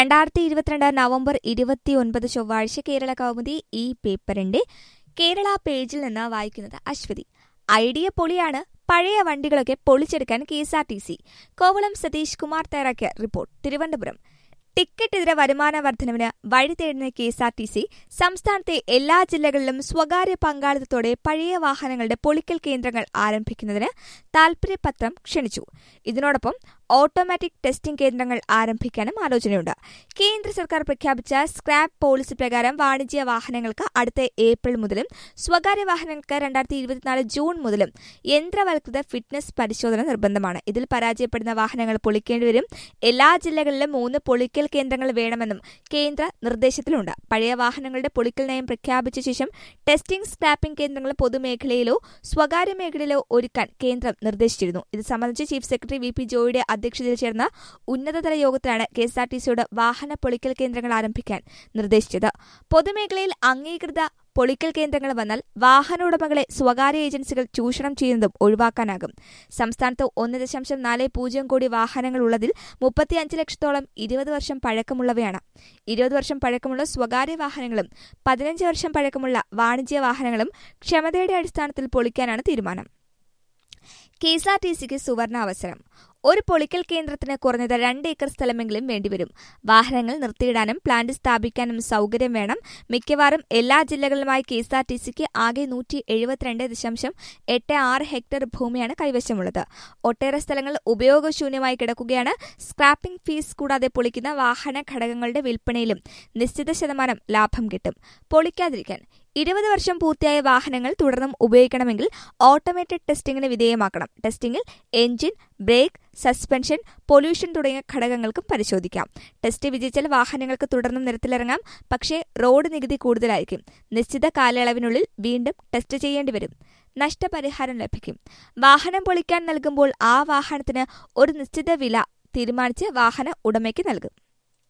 രണ്ടായിരത്തി ഇരുപത്തിരണ്ട് നവംബർ ഇരുപത്തി ഒൻപത് ചൊവ്വാഴ്ച കേരള കൗമുദി ഈ പേപ്പറിന്റെ കേരള പേജിൽ നിന്ന് വായിക്കുന്നത് അശ്വതി ഐഡിയ പൊളിയാണ് പഴയ വണ്ടികളൊക്കെ പൊളിച്ചെടുക്കാൻ K S R T C Kovalam Satheesh Kumar തയ്യാറാക്കിയ റിപ്പോർട്ട് തിരുവനന്തപുരം ടിക്കറ്റ് ഇതര വരുമാന വർധനവിന് വഴി തേടുന്ന K S R T C സംസ്ഥാനത്തെ എല്ലാ ജില്ലകളിലും സ്വകാര്യ പങ്കാളിത്തത്തോടെ പഴയ വാഹനങ്ങളുടെ പൊളിക്കൽ കേന്ദ്രങ്ങൾ ആരംഭിക്കുന്നതിന് താൽപര്യപത്രം ക്ഷണിച്ചു ഇതിനോടൊപ്പം ഓട്ടോമാറ്റിക് ടെസ്റ്റിംഗ് കേന്ദ്രങ്ങൾ ആരംഭിക്കാനും ആലോചനയുണ്ട് കേന്ദ്ര സർക്കാർ പ്രഖ്യാപിച്ച സ്ക്രാപ്പ് പോളിസി പ്രകാരം വാണിജ്യ വാഹനങ്ങൾക്ക് അടുത്ത ഏപ്രിൽ മുതലും സ്വകാര്യ വാഹനങ്ങൾക്ക് രണ്ടായിരത്തി ഇരുപത്തിനാല് ജൂൺ മുതലും യന്ത്രവൽകൃത ഫിറ്റ്നസ് പരിശോധന നിർബന്ധമാണ് ഇതിൽ പരാജയപ്പെടുന്ന വാഹനങ്ങൾ പൊളിക്കേണ്ടി വരും എല്ലാ ജില്ലകളിലും മൂന്ന് പൊളിക്കൽ കേന്ദ്രങ്ങൾ വേണമെന്നും കേന്ദ്ര നിർദ്ദേശത്തിലുണ്ട് പഴയ വാഹനങ്ങളുടെ പൊളിക്കൽ നയം പ്രഖ്യാപിച്ച ശേഷം ടെസ്റ്റിംഗ് സ്ക്രാപ്പിംഗ് കേന്ദ്രങ്ങൾ പൊതുമേഖലയിലോ സ്വകാര്യ മേഖലയിലോ ഒരുക്കാൻ കേന്ദ്രം നിർദ്ദേശിച്ചിരുന്നു ഇത് സംബന്ധിച്ച് ചീഫ് സെക്രട്ടറി വി പി ജോയിയുടെ അധ്യക്ഷതയിൽ ചേർന്ന ഉന്നതതല യോഗത്തിലാണ് കെ എസ് ആർ ടി സിയോട് വാഹന പൊളിക്കൽ കേന്ദ്രങ്ങൾ ആരംഭിക്കാൻ നിർദ്ദേശിച്ചത് പൊതുമേഖലയിൽ അംഗീകൃത പൊളിക്കൽ കേന്ദ്രങ്ങൾ വന്നാൽ വാഹന ഉടമകളെ സ്വകാര്യ ഏജൻസികൾ ചൂഷണം ചെയ്യുന്നതും ഒഴിവാക്കാനാകും സംസ്ഥാനത്ത് ഒന്ന് ദശാംശം നാല് പൂജ്യം കോടി വാഹനങ്ങൾ ഉള്ളതിൽ മുപ്പത്തിയഞ്ച് ലക്ഷത്തോളം ഇരുപത് വർഷം പഴക്കമുള്ളവയാണ് ഇരുപത് വർഷം പഴക്കമുള്ള സ്വകാര്യ വാഹനങ്ങളും പതിനഞ്ച് വർഷം പഴക്കമുള്ള വാണിജ്യ വാഹനങ്ങളും ക്ഷമതയുടെ അടിസ്ഥാനത്തിൽ പൊളിക്കാനാണ് തീരുമാനം കെ എസ് ആർ ടി സിക്ക് സുവർണാവസരം ഒരു പൊളിക്കൽ കേന്ദ്രത്തിന് കുറഞ്ഞത് രണ്ട് ഏക്കർ സ്ഥലമെങ്കിലും വേണ്ടിവരും വാഹനങ്ങൾ നിർത്തിയിടാനും പ്ലാന്റ് സ്ഥാപിക്കാനും സൗകര്യം വേണം മിക്കവാറും എല്ലാ ജില്ലകളിലുമായി കെ എസ് ആർ ടി സിക്ക് ആകെ നൂറ്റി എഴുപത്തിരണ്ട് ദശാംശം എട്ട് ആറ് ഹെക്ടർ ഭൂമിയാണ് കൈവശമുള്ളത് ഒട്ടേറെ സ്ഥലങ്ങൾ ഉപയോഗശൂന്യമായി കിടക്കുകയാണ് സ്ക്രാപ്പിംഗ് ഫീസ് കൂടാതെ പൊളിക്കുന്ന വാഹന ഘടകങ്ങളുടെ വിൽപ്പനയിലും നിശ്ചിത ശതമാനം ലാഭം കിട്ടും പൊളിക്കാതിരിക്കാൻ ഇരുപത് വർഷം പൂർത്തിയായ വാഹനങ്ങൾ തുടർന്നും ഉപയോഗിക്കണമെങ്കിൽ ഓട്ടോമേറ്റഡ് ടെസ്റ്റിംഗിന് വിധേയമാക്കണം ടെസ്റ്റിംഗിൽ എഞ്ചിൻ ബ്രേക്ക് സസ്പെൻഷൻ പൊല്യൂഷൻ തുടങ്ങിയ ഘടകങ്ങൾക്കും പരിശോധിക്കാം ടെസ്റ്റ് വിജയിച്ചാൽ വാഹനങ്ങൾക്ക് തുടർന്നും നിരത്തിലിറങ്ങാം പക്ഷേ റോഡ് നികുതി കൂടുതലായിരിക്കും നിശ്ചിത കാലയളവിനുള്ളിൽ വീണ്ടും ടെസ്റ്റ് ചെയ്യേണ്ടി വരും നഷ്ടപരിഹാരം ലഭിക്കും വാഹനം പൊളിക്കാൻ നൽകുമ്പോൾ ആ വാഹനത്തിന് ഒരു നിശ്ചിത വില തീരുമാനിച്ച് വാഹന ഉടമയ്ക്ക് നൽകും